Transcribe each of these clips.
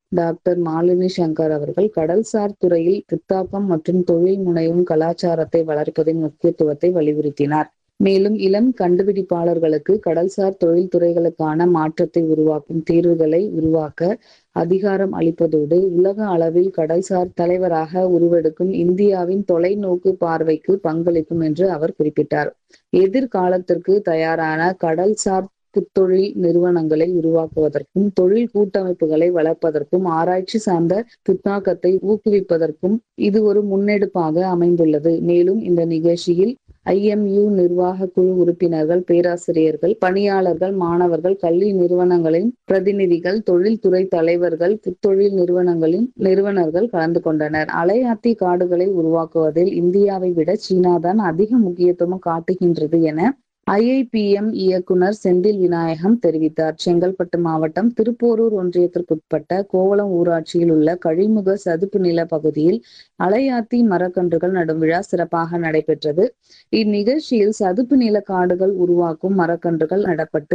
doctor Malini Shankar அவர்கள் கடல்சார் துறையில் புத்தாக்கம் மற்றும் தொழில் முனையும் கலாச்சாரத்தை வளர்ப்பதின் முக்கியத்துவத்தை வலியுறுத்தினார் மேலும் இளம் கண்டுபிடிப்பாளர்களுக்கு கடல்சார் தொழில் துறைகளுக்கான மாற்றத்தை உருவாக்கும் தீர்வுகளை உருவாக்க அதிகாரம் அளிப்பதோடு உலக அளவில் கடல்சார் தலைவராக உருவெடுக்கும் இந்தியாவின் தொலைநோக்கு பார்வைக்கு பங்களிக்கும் என்று அவர் குறிப்பிட்டார் எதிர்காலத்திற்கு தயாரான கடல்சார் புத்தொழில் நிறுவனங்களை உருவாக்குவதற்கும் தொழில் கூட்டமைப்புகளை வளர்ப்பதற்கும் ஆராய்ச்சி சார்ந்த புத்தாக்கத்தை ஊக்குவிப்பதற்கும் இது ஒரு முன்னெடுப்பாக அமைந்துள்ளது மேலும் இந்த நிகழ்ச்சியில் ஐஎம்யூ நிர்வாக குழு உறுப்பினர்கள் பேராசிரியர்கள் பணியாளர்கள் மாணவர்கள் கல்வி நிறுவனங்களின் பிரதிநிதிகள் தொழில்துறை தலைவர்கள் புத்தொழில் நிறுவனங்களின் நிறுவனர்கள் கலந்து கொண்டனர் அலையாத்தி காடுகளை உருவாக்குவதில் இந்தியாவை விட சீனாதான் அதிக முக்கியத்துவம் காட்டுகின்றது என ஐஐபிஎம் இயக்குனர் செந்தில் விநாயகம் தெரிவித்தார் செங்கல்பட்டு மாவட்டம் திருப்போரூர் ஒன்றியத்திற்குட்பட்ட கோவளம் ஊராட்சியில் உள்ள கழிமுக சதுப்பு நில பகுதியில் அலையாத்தி மரக்கன்றுகள் நடும் விழா சிறப்பாக நடைபெற்றது இந்நிகழ்ச்சியில் சதுப்பு நில காடுகள் உருவாக்கும் மரக்கன்றுகள் நடப்பட்டு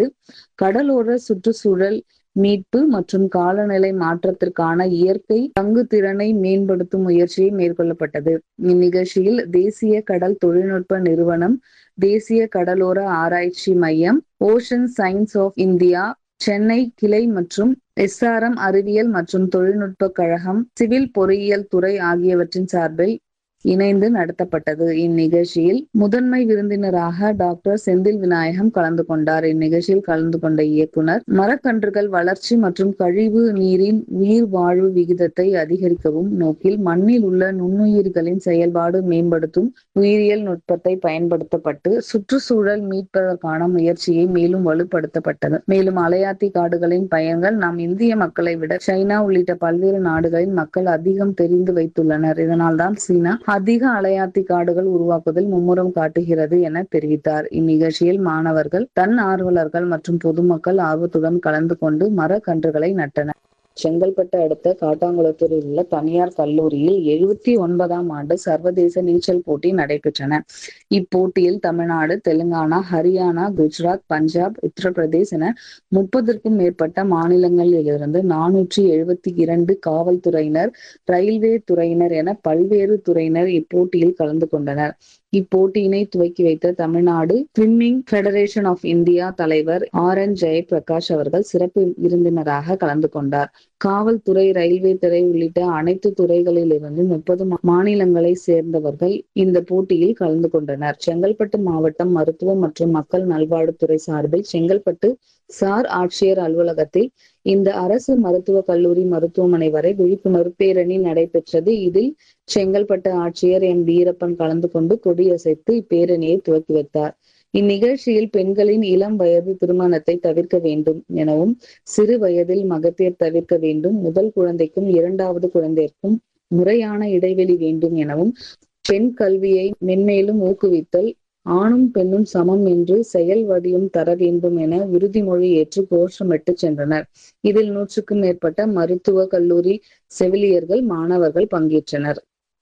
கடலோர சுற்றுச்சூழல் மீட்பு மற்றும் காலநிலை மாற்றத்திற்கான இயற்கை பங்கு திறனை மேம்படுத்தும் முயற்சியை மேற்கொள்ளப்பட்டது இந்நிகழ்ச்சியில் தேசிய கடல் தொழில்நுட்ப நிறுவனம் தேசிய கடலோர ஆராய்ச்சி மையம் ocean science of India Chennai கிளை மற்றும் எஸ்ஆர்எம் அறிவியல் மற்றும் தொழில்நுட்ப கழகம் சிவில் பொறியியல் துறை ஆகியவற்றின் சார்பில் இணைந்து நடத்தப்பட்டது இந்நிகழ்ச்சியில் முதன்மை விருந்தினராக டாக்டர் செந்தில் விநாயகம் கலந்து கொண்டார் இந்நிகழ்ச்சியில் கலந்து கொண்ட இயக்குனர் மரக்கன்றுகள் வளர்ச்சி மற்றும் கழிவு நீரின் உயிர் வாழ்வு விகிதத்தை அதிகரிக்கவும் நோக்கில் மண்ணில் உள்ள நுண்ணுயிர்களின் செயல்பாடு மேம்படுத்தும் உயிரியல் நுட்பத்தை பயன்படுத்தப்பட்டு சுற்றுச்சூழல் மீட்பதற்கான முயற்சியை மேலும் வலுப்படுத்தப்பட்டது மேலும் அலையாத்தி காடுகளின் பயன்கள் நாம் இந்திய மக்களை விட சைனா உள்ளிட்ட பல்வேறு நாடுகளின் மக்கள் அதிகம் தெரிந்து வைத்துள்ளனர் இதனால்தான் சீனா அதிக அலையாத்தி காடுகள் உருவாக்குவதில் மும்முரம் காட்டுகிறது என தெரிவித்தார் இந்நிகழ்ச்சியில் மாணவர்கள் தன் ஆர்வலர்கள் மற்றும் பொதுமக்கள் ஆர்வத்துடன் கலந்து கொண்டு மரக்கன்றுகளை நட்டனர் செங்கல்பட்டு அடுத்த காட்டாங்குளத்தூரில் உள்ள தனியார் கல்லூரியில் எழுபத்தி ஒன்பதாம் ஆண்டு சர்வதேச நீச்சல் போட்டி நடைபெற்றன இப்போட்டியில் தமிழ்நாடு தெலுங்கானா ஹரியானா குஜராத் பஞ்சாப் உத்தரப்பிரதேஷ் என முப்பதற்கும் மேற்பட்ட மாநிலங்களிலிருந்து நானூற்றி எழுபத்தி இரண்டு காவல்துறையினர் ரயில்வே துறையினர் என பல்வேறு துறையினர் இப்போட்டியில் கலந்து கொண்டனர் இப்போட்டியினை துவக்கி வைத்த Tamil Nadu swimming federation of India தலைவர் ஆர் என் ஜெயபிரகாஷ் அவர்கள் சிறப்பு விருந்தினராக கலந்து கொண்டார் காவல்துறை ரயில்வே துறை உள்ளிட்ட அனைத்து துறைகளிலிருந்து முப்பது மாநிலங்களை சேர்ந்தவர்கள் இந்த போட்டியில் கலந்து கொண்டனர் செங்கல்பட்டு மாவட்டம் மருத்துவம் மற்றும் மக்கள் நல்வாழ்வுத்துறை சார்பில் செங்கல்பட்டு சார் ஆட்சியர் அலுவலகத்தில் இந்த அரசு மருத்துவக் கல்லூரி மருத்துவமனை வரை விழிப்புணர்வு பேரணி நடைபெற்றது இதில் செங்கல்பட்டு ஆட்சியர் எம் வீரப்பன் கலந்து கொண்டு கொடியசைத்து இப்பேரணியை துவக்கி வைத்தார் இந்நிகழ்ச்சியில் பெண்களின் இளம் வயது திருமணத்தை தவிர்க்க வேண்டும் எனவும் சிறு வயதில் மகப்பேர் தவிர்க்க வேண்டும் முதல் குழந்தைக்கும் இரண்டாவது குழந்தைக்கும் முறையான இடைவெளி வேண்டும் எனவும் பெண் கல்வியை மென்மேலும் ஊக்குவித்தல் ஆணும் பெண்ணும் சமம் என்று செயல் வடிவம் தர வேண்டும் என உறுதிமொழி ஏற்று கோஷமிட்டு சென்றனர் இதில் நூற்றுக்கும் மேற்பட்ட மருத்துவ கல்லூரி செவிலியர்கள் மாணவர்கள் பங்கேற்றனர்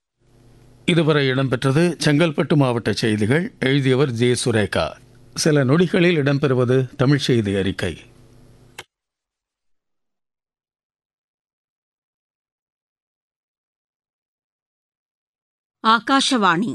இதுவரை இடம்பெற்றது செங்கல்பட்டு மாவட்ட செய்திகள் எழுதியவர் ஜே சுரேகா சில நொடிகளில் இடம்பெறுவது தமிழ் செய்தி அறிக்கை ಆಕಾಶವಾಣಿ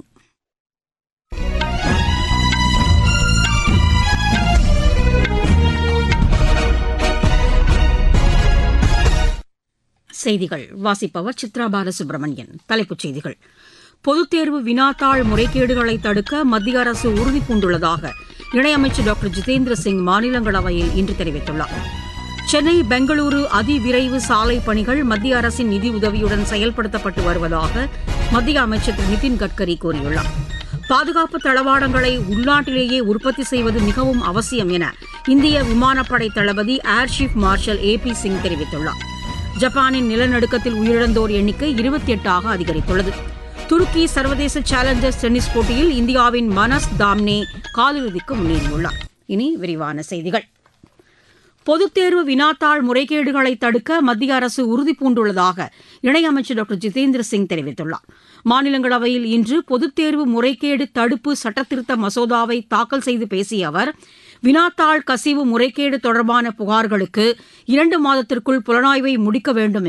செய்திகள் வாசிப்பவர் சித்ரா பாலசுப்ரமணியன் தலைப்புச் செய்திகள் பொதுத் தேர்வு வினாத்தாள் முறைகேடுகளை தடுக்க மத்திய அரசு உறுதிபூண்டுள்ளதாக இணையமைச்சர் டாக்டர் ஜிதேந்திர சிங் மாநிலங்களவையில் இன்று தெரிவித்துள்ளார் சென்னை பெங்களூரு அதிவிரைவு சாலை பணிகள் மத்திய அரசின் நிதியுதவியுடன் செயல்படுத்தப்பட்டு வருவதாக மத்திய அமைச்சர் திரு நிதின் கட்கரி கூறியுள்ளார் பாதுகாப்பு தளவாடங்களை உள்நாட்டிலேயே உற்பத்தி செய்வது மிகவும் அவசியம் என இந்திய விமானப்படை தளபதி air chief marshal A P Singh தெரிவித்துள்ளார் ஜப்பானின் நிலநடுக்கத்தில் உயிரிழந்தோர் எண்ணிக்கை இருபத்தி எட்டாக அதிகரித்துள்ளது துருக்கி சர்வதேச சேலஞ்சர்ஸ் டென்னிஸ் போட்டியில் இந்தியாவின் மனஸ் தாம்னே காலிறுதிக்கு முன்னேறியுள்ளார் இனி விரிவான செய்திகள் பொதுத் தேர்வு வினாத்தாள் முறைகேடுகளை தடுக்க மத்திய அரசு உறுதிபூண்டுள்ளதாக இணையமைச்சர் டாக்டர் ஜிதேந்திர சிங் தெரிவித்துள்ளார் மாநிலங்களவையில் இன்று பொதுத் தேர்வு முறைகேடு தடுப்பு சட்டத்திருத்த மசோதாவை தாக்கல் செய்து பேசிய அவர் வினாத்தாள் கசிவு முறைகேடு தொடர்பான புகார்களுக்கு இரண்டு மாதத்திற்குள் புலனாய்வை முடிக்க வேண்டும்